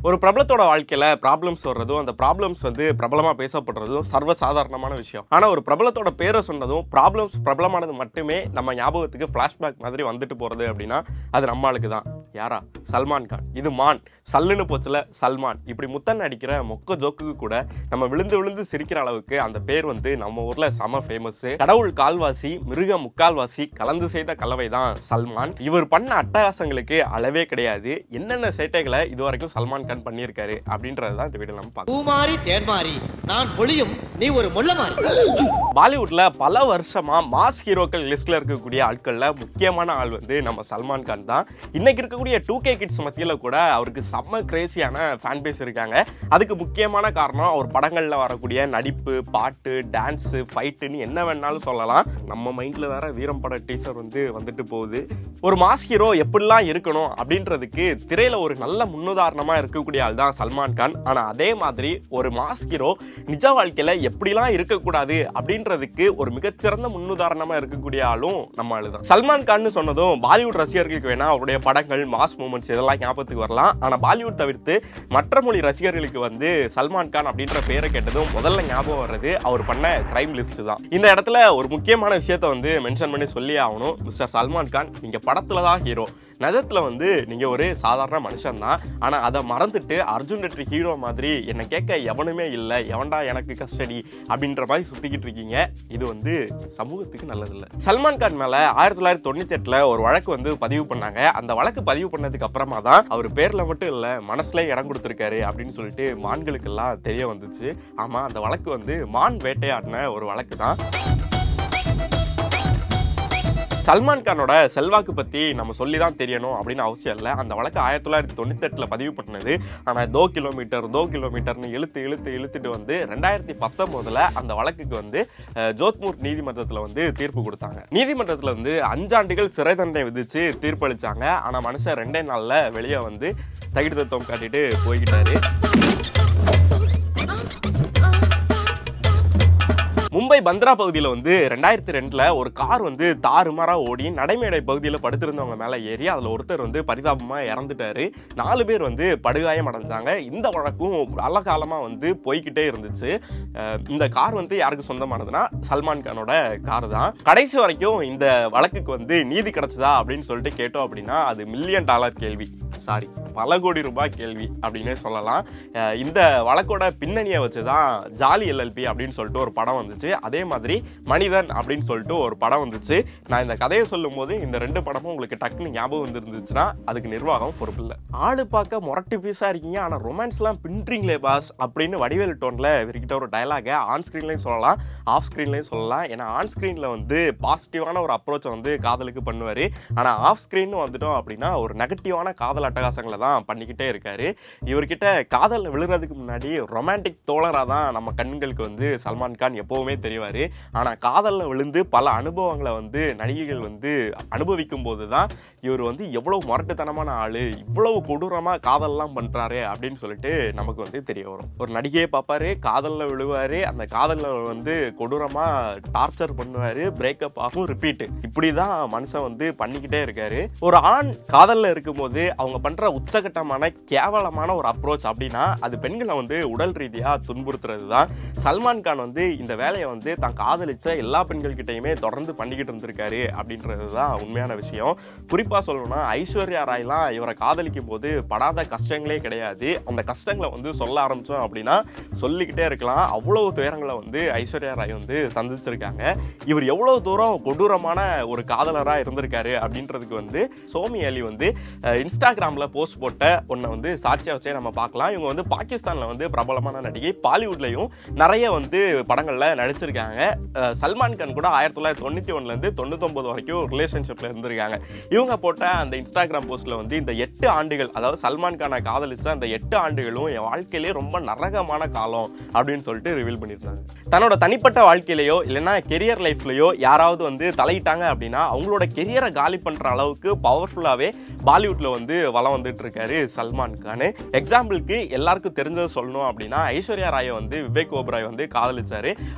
ஒரு பிரபலத்தோட வாழ்க்கையில ப்ராப்ளம்ஸ் வர்றதும் அந்த ப்ராப்ளம்ஸ் வந்து பிரபலமா பேசப்படுறதும் சர்வசாதாரணமான விஷயம் ஆனா ஒரு பிரபலத்தோட பேரை சொன்னதும் ப்ராப்ளம்ஸ் பிரபலமானது மட்டுமே நம்ம ஞாபகத்துக்கு ஃபிளாஷ்பேக் மாதிரி வந்துட்டு போறது அப்படின்னா அது நம்ம ஆளுக்கு தான் யாரா சல்மான் கான் இது மான் சல்லுன்னு போச்சுல சல்மான் இப்படி முத்தன் அடிக்கிற மொக்க ஜோக்குக்கு கூட நம்ம விழுந்து விழுந்து சிரிக்கிற அளவுக்கு அந்த பேர் வந்து நம்ம ஊர்ல செம ஃபேமஸ் கடவுள் கால்வாசி மிருக முக்கால்வாசி கலந்து செய்த கலவை தான் சல்மான் இவர் பண்ண அட்டகாசங்களுக்கு அளவே கிடையாது என்னென்ன சேட்டைகளை இதுவரைக்கும் சல்மான் கான் பண்ணியிருக்காரு அப்படின்றது தான் இந்த வீடியோ நம்ம பார்க்கலாம் பூமாரி தேன்மாரி நான் பொழியும் நீ ஒரு முள்ள மாறி பாலிவுட்ல பல வருஷமா மாஸ் ஹீரோக்கள் லிஸ்ட்ல இருக்கக்கூடிய ஆட்கள்ல முக்கியமான ஆள் வந்து நம்ம சல்மான் கான் தான் இன்னைக்கு இருக்கக்கூடிய டூ கே கிட்ஸ் மத்தியில கூட அவருக்கு செம்ம கிரேசியான ஃபேன் பேஸ் இருக்காங்க அதுக்கு முக்கியமான காரணம் அவர் படங்கள்ல வரக்கூடிய நடிப்பு பாட்டு டான்ஸ் ஃபைட்டுன்னு என்ன வேணாலும் சொல்லலாம் நம்ம மைண்ட்ல வேற வீரம் பட டீசர் வந்து வந்துட்டு போகுது ஒரு மாஸ் ஹீரோ எப்படிலாம் இருக்கணும் அப்படின்றதுக்கு திரையில ஒரு நல்ல முன்னுதாரணமா இருக்கக்கூடிய ஆள் தான் சல்மான் கான் ஆனா அதே மாதிரி ஒரு மாஸ் ஹீரோ நிஜ வாழ்க்கையில எப்படிலாம் இருக்கக்கூடாது அப்படின்றதுக்கு ஒரு மிகச்சிறந்த முன்னுதாரணமா இருக்கக்கூடிய ஆளும் நம்ம ஆளு தான் சல்மான் கான் சொன்னதும் பாலிவுட் ரசிகர்களுக்கு வேணா அவருடைய படங்கள் மாஸ் மூமெண்ட்ஸ் இதெல்லாம் ஞாபகத்துக்கு வரலாம் ஆனா பாலிவுட் தவிர்த்து மற்ற மொழி ரசிகர்களுக்கு வந்து சல்மான் கான் அப்படின்ற பேரை கேட்டதும் முதல்ல ஞாபகம் வர்றது அவர் பண்ண கிரைம் லிஸ்ட் தான் இந்த இடத்துல ஒரு முக்கியமான விஷயத்த வந்து மென்ஷன் பண்ணி சொல்லி ஆகணும் மிஸ்டர் சல்மான் கான் நீங்க படத்துல தான் ஹீரோ நிஜத்துல வந்து நீங்க ஒரு சாதாரண மனுஷன் தான் ஆனா அதை மறந்துட்டு அர்ஜுன் ரெட்ரி ஹீரோ மாதிரி என்னை கேட்க எவனுமே இல்லை எவன்டா எனக்கு கஸ்டடி அப்படின்ற மாதிரி சுத்திக்கிட்டு இருக்கீங்க இது வந்து சமூகத்துக்கு நல்லதில்லை சல்மான் கான் மேல ஆயிரத்தி தொள்ளாயிரத்தி தொண்ணூத்தி எட்டுல ஒரு வழக்கு வந்து பதிவு பண்ணாங்க அந்த வழக்கு பதிவு பண்ணதுக்கு அப்புறமா தான் அவர் பேர்ல மட்டும் இல்ல மனசுல இடம் கொடுத்திருக்காரு அப்படின்னு சொல்லிட்டு மான்களுக்கெல்லாம் தெரிய வந்துச்சு ஆமா அந்த வழக்கு வந்து மான் வேட்டையாடின ஒரு வழக்கு தான் சல்மான் கானோட செல்வாக்கு பத்தி நம்ம சொல்லி தான் தெரியணும் அப்படின்னு அவசியம் இல்லை அந்த வழக்கு ஆயிரத்தி தொள்ளாயிரத்தி தொண்ணூத்தெட்டில் பதிவு பண்ணது ஆனால் தோ கிலோமீட்டர் தோ கிலோமீட்டர்னு இழுத்து இழுத்து இழுத்துட்டு வந்து ரெண்டாயிரத்தி பத்தொம்போதில் அந்த வழக்குக்கு வந்து அஹ், ஜோத்பூர் நீதிமன்றத்தில் வந்து தீர்ப்பு கொடுத்தாங்க நீதிமன்றத்தில் வந்து அஞ்சாண்டுகள் சிறை தண்டனை விதிச்சு தீர்ப்பளிச்சாங்க ஆனால் மனுஷன் ரெண்டே நாளில் வெளியே வந்து தகிடு தத்துவம் காட்டிட்டு போய்கிட்டாரு மும்பை பந்த்ரா பகுதியில் வந்து ரெண்டாயிரத்தி ரெண்டில் ஒரு கார் வந்து தாறுமாறா ஓடி நடைமேடை பகுதியில் படுத்திருந்தவங்க மேலே ஏறி அதில் ஒருத்தர் வந்து பரிதாபமாக இறந்துட்டாரு நாலு பேர் வந்து படுகாயம் அடைஞ்சாங்க இந்த வழக்கும் பல காலமாக வந்து போய்கிட்டே இருந்துச்சு அஹ் இந்த கார் வந்து யாருக்கு சொந்தமானதுன்னா சல்மான் கானோட கார் தான் கடைசி வரைக்கும் இந்த வழக்குக்கு வந்து நீதி கிடைச்சதா அப்படின்னு சொல்லிட்டு கேட்டோம் அப்படின்னா அது மில்லியன் டாலர் கேள்வி சாரி பல கோடி ரூபாய் கேள்வி அப்படின்னே சொல்லலாம் அஹ் இந்த வழக்கோட பின்னணியை வச்சு தான் ஜாலி எல்எல்பி அப்படின்னு சொல்லிட்டு ஒரு படம் வந்துச்சு அதே மாதிரி மனிதன் அப்படின்னு சொல்லிட்டு ஒரு படம் வந்துச்சு நான் இந்த கதையை சொல்லும் போது இந்த ரெண்டு படமும் உங்களுக்கு டக்குன்னு ஞாபகம் வந்துருந்துச்சுன்னா அதுக்கு நிர்வாகம் பொறுப்பு இல்லை ஆளு பார்க்க முரட்டு பீஸா இருக்கீங்க ஆனா ரொமான்ஸ்லாம் பின்றீங்களே பாஸ் அப்படின்னு வடிவேல் டோன்ல இவர்கிட்ட ஒரு டயலாக ஆன் ஸ்க்ரீன்லையும் சொல்லலாம் ஆஃப் ஸ்க்ரீன்லையும் சொல்லலாம் ஏன்னா ஆன் ஸ்க்ரீன்ல வந்து பாசிட்டிவான ஒரு அப்ரோச்சை வந்து காதலுக்கு பண்ணுவார் ஆனால் ஆஃப் ஸ்க்ரீன் வந்துட்டோம் அப்படின்னா ஒரு நெகட்டிவான காதல் அட்டகாசங்களை தான் பண்ணிக்கிட்டே இருக்காரு இவர்கிட்ட காதல் விழுறதுக்கு முன்னாடி ரொமான்டிக் தோழராக தான் நம்ம கண்களுக்கு வந்து சல்மான் கான் எப்போவுமே தெரிவார் ஆனால் காதலில் விழுந்து பல அனுபவங்களை வந்து நடிகைகள் வந்து அனுபவிக்கும் போது தான் இவர் வந்து எவ்வளோ முரட்டுத்தனமான ஆள் இவ்வளவு கொடூரமாக காதல்லாம் பண்ணுறாரு அப்படின்னு சொல்லிட்டு நமக்கு வந்து தெரிய வரும் ஒரு நடிகையை பார்ப்பாரு காதலில் விழுவாரு அந்த காதலில் வந்து கொடூரமாக டார்ச்சர் பண்ணுவார் பிரேக்கப் ஆகும் ரிப்பீட்டு இப்படி தான் மனுஷன் வந்து பண்ணிக்கிட்டே இருக்காரு ஒரு ஆண் காதலில் இருக்கும்போது அவங்க பண்ணுற உச்சகட்டமான கேவலமான ஒரு அப்ரோச் அப்படின்னா அது பெண்களை வந்து உடல் ரீதியாக துன்புறுத்துறது தான் சல்மான் கான் வந்து இந்த வேலையை வந்து தான் காதலிச்ச எல்லா பெண்கள்கிட்டயுமே தொடர்ந்து பண்ணிக்கிட்டு இருந்திருக்காரு அப்படின்றது தான் உண்மையான விஷயம் குறிப்பாக சொல்லணும்னா ஐஸ்வர்யா ராய்லாம் இவரை காதலிக்கும் போது படாத கஷ்டங்களே கிடையாது அந்த கஷ்டங்களை வந்து சொல்ல ஆரம்பிச்சோம் அப்படின்னா சொல்லிக்கிட்டே இருக்கலாம் அவ்வளவு துயரங்களை வந்து ஐஸ்வர்யா ராய் வந்து சந்திச்சிருக்காங்க இவர் எவ்வளவு தூரம் கொடூரமான ஒரு காதலரா இருந்திருக்காரு அப்படின்றதுக்கு வந்து சோமி அலி வந்து அஹ், இன்ஸ்டாகிராம்ல போஸ்ட் போட்ட ஒன்றை வந்து சாட்சியா வச்சே நம்ம பார்க்கலாம் இவங்க வந்து பாகிஸ்தான்ல வந்து பிரபலமான நடிகை பாலிவுட்லயும் நிறைய வந்து படங்கள்ல நடிச்சிருக்காங்க அஹ், சல்மான் கான் கூட ஆயிரத்தி தொள்ளாயிரத்தி தொண்ணூத்தி ஒண்ணுல இருந்து தொண்ணூத்தொன்பது வரைக்கும் ரிலேஷன்ஷிப்ல இருந்திருக்காங்க இவங்க போட்ட அந்த இன்ஸ்டாகிராம் போஸ்ட்ல வந்து இந்த எட்டு ஆண்டுகள் அதாவது சல்மான் கானை காதலிச்ச அந்த எட்டு ஆண்டுகளும் என் வாழ்க்கையிலேயே ரொம்ப நரகமான காலம் அப்படின்னு சொல்லிட்டு ரிவீல் பண்ணியிருந்தாங்க தன்னோட தனிப்பட்ட வாழ்க்கையிலையோ இல்லைன்னா கெரியர் லைஃப்லயோ யாராவது வந்து தலையிட்டாங்க அப்படின்னா அவங்களோட கெரியரை காலி பண்ற அளவுக்கு பவர்ஃபுல்லாவே பாலிவுட்ல வந்து வளம் வந்துட்டு இருக்காரு சல்மான் கான் எக்ஸாம்பிளுக்கு எல்லாருக்கும் தெரிஞ்சது சொல்லணும் அப்படின்னா ஐஸ்வர்யா ராயை வந்து விவேக் ஓபராய் வந்து காதலிச்சாரு அவரோட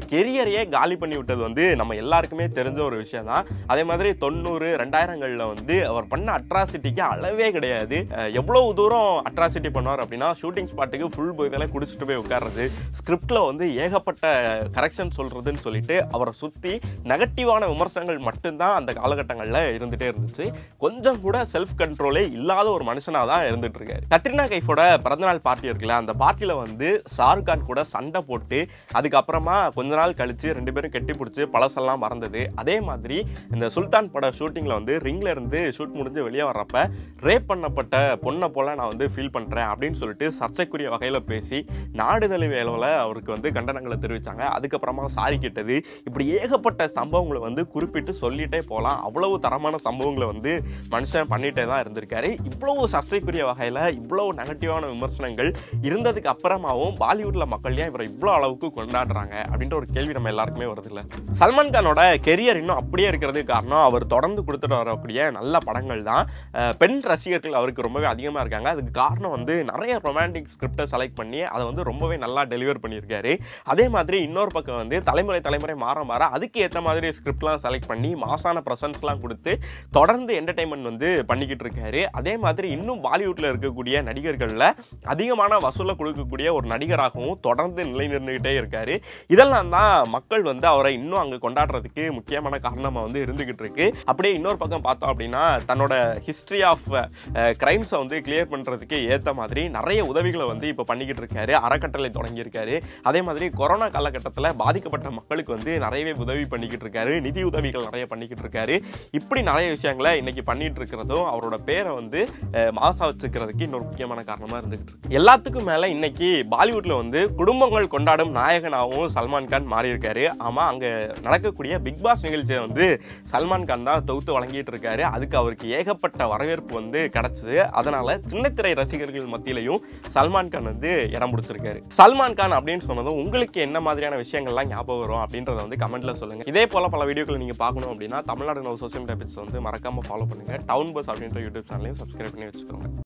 கெரியரையே காலி பண்ணி விட்டது வந்து நம்ம எல்லாருக்குமே தெரிஞ்ச ஒரு விஷயம் தான் அதே மாதிரி தொண்ணூறு ரெண்டாயிரங்களில் வந்து அவர் பண்ண அட்ராசிட்டிக்கு அளவே கிடையாது அஹ் எவ்வளவு தூரம் அட்ராசிட்டி பண்ணுவார் அப்படின்னா ஷூட்டிங் ஸ்பாட்டுக்கு ஃபுல் போய்தால குடிச்சிட்டு போய் உட்கார்றது ஸ்கிரிப்டில் வந்து ஏகப்பட்ட கரெக்ஷன் சொல்கிறதுன்னு சொல்லிட்டு அவரை சுற்றி நெகட்டிவான விமர்சனங்கள் மட்டும்தான் அந்த காலகட்டங்களில் இருந்துகிட்டே இருந்துச்சு கொஞ்சம் கூட செல்ஃப் கண்ட்ரோலே இல்லாத ஒரு மனுஷனாக தான் இருந்துட்டு இருக்காரு கத்ரினா கைஃபோட பிறந்தநாள் பார்ட்டி இருக்குல்ல அந்த பார்ட்டியில் வந்து ஷாருக் கான் கூட சண்டை போட்டு அதுக்கப்புறமா கொஞ்ச நாள் கழிச்சு ரெண்டு பேரும் கெட்டி பிடிச்சி பழசெல்லாம் மறந்தது அதே மாதிரி இந்த சுல்தான் பட ஷூட்டிங்கில் வந்து ரிங்ல இருந்து ஷூட் முடிஞ்சு வெளியே வர்றப்ப ரேப் பண்ணப்பட்ட பொண்ணை போல நான் வந்து ஃபீல் பண்ணுறேன் அப்படின்னு சொல்லிட்டு சர்ச்சைக்குரிய வகையில் பேசி நாடு தழுவிய அளவில் அவருக்கு வந்து கண்டனங்களை தெரிவித்தாங்க அதுக்கப்புறமா சாரி கேட்டது இப்படி ஏகப்பட்ட சம்பவங்களை வந்து குறிப்பிட்டு சொல்லிட்டே போகலாம் அவ்வளவு தரமான சம்பவங்களை வந்து மனுஷன் பண்ணிட்டே தான் இருந்திருக்காரு இவ்வளவு சர்ச்சைக்குரிய வகையில் இவ்வளவு நெகட்டிவான விமர்சனங்கள் இருந்ததுக்கு அப்புறமாவும் பாலிவுட்ல மக்கள் ஏன் இவரை இவ்வளோ அளவுக்கு கொண்டாடுறாங்க அப்படின்ற ஒரு கேள்வி நம்ம எல்லாருக்குமே வருது இல்ல சல்மான் கானோட கெரியர் இன்னும் அப்படியே இருக்கிறதுக்கு காரணம் அவர் தொடர்ந்து கொடுத்துட்டு வரக்கூடிய நல்ல படங்கள் தான் அஹ் பெண் ரசிகர்கள் அவருக்கு ரொம்பவே அதிகமாக இருக்காங்க அதுக்கு காரணம் வந்து நிறைய ரொமான்டிக் ஸ்கிரிப்டை செலக்ட் பண்ணி அதை வந்து ரொம்பவே நல்லா டெலிவர் பண்ணியிருக்காரு அதே மாதிரி இன்னொரு பக்கம் வந்து தலைமுறை தலைமுறை மாற மாற அதுக்கு ஏற்ற மாதிரி ஸ்கிரிப்ட்லாம் செலக்ட் பண்ணி மாசான ப்ரெசன்ஸ்லாம் கொடுத்து தொடர்ந்து என்டர்டைன்மெண்ட் வந்து பண்ணிக்கிட்டு இருக்காரு அதே மாதிரி இன்னும் பாலிவுட்ல இருக்கக்கூடிய நடிகர்களில் அதிகமான வசூலை கொடுக்கக்கூடிய ஒரு நடிகராகவும் தொடர்ந்து நிலை நின்றுகிட்டே இருக்காரு இதெல்லாம் தான் மக்கள் வந்து அவரை இன்னும் அங்கே கொண்டாடுறதுக்கு முக்கியமான காரணமாக வந்து இருந்துகிட்டு இருக்கு அப்படியே இன்னொரு பக்கம் பார்த்தோம் அப்படின்னா தன்னோட ஹிஸ்ட்ரி ஆஃப் கிரைம்ஸை வந்து கிளியர் பண்ணுறதுக்கு ஏற்ற மாதிரி நிறைய உதவிகளை வந்து இப்போ பண்ணிக்கிட்டு இருக்காரு அறக்கட்டளை தொடங்கியிருக்காரு அதே மாதிரி கொரோனா காலகட்டத்தில் பாதிக்கப்பட்ட மக்களுக்கு வந்து நிறையவே உதவி பண்ணிக்கிட்டு இருக்காரு நிதி உதவிகள் நிறைய பண்ணிக்கிட்டு இருக்காரு இப்படி நிறைய விஷயங்களை இன்னைக்கு பண்ணிட்டு இருக்கிறதும் அவரோட பேரை வந்து அஹ், மாசா வச்சுக்கிறதுக்கு இன்னொரு முக்கியமான காரணமா இருந்துகிட்டு இருக்கு எல்லாத்துக்கும் மேல இன்னைக்கு பாலிவுட்ல வந்து குடும்பங்கள் கொண்டாடும் நாயகனாகவும் சல்மான் கான் மாறி இருக்காரு ஆமா அங்க நடக்கக்கூடிய பிக் பாஸ் நிகழ்ச்சியை வந்து சல்மான் கான் தான் தொகுத்து வழங்கிட்டு இருக்காரு அதுக்கு அவருக்கு ஏகப்பட்ட வரவேற்பு வந்து கிடைச்சது அதனால சின்னத்திரை ரசிகர்கள் மத்தியிலையும் சல்மான் கான் வந்து இடம் பிடிச்சிருக்காரு சல்மான் கான் அப்படின்னு சொன்னதும் உங்களுக்கு என்ன மாதிரியான விஷயங்கள்லாம் ஞாபகம் வரும் அப்படின்றத வந்து கமெண்ட்ல சொல்லுங்க இதே போல பல வீடியோக்களை நீங்க பார்க்கணும் அப்படின்னா தமிழ்நாடு நோ சோசியல் மீடியா வந்து மறக்காம ஃபாலோ பண்ணுங்க டவுன் பஸ் அப்படின்ற யூடியூப் சேனலையும் சப்ஸ்கிரைப் பண்ணி வச்சுக்கோங்க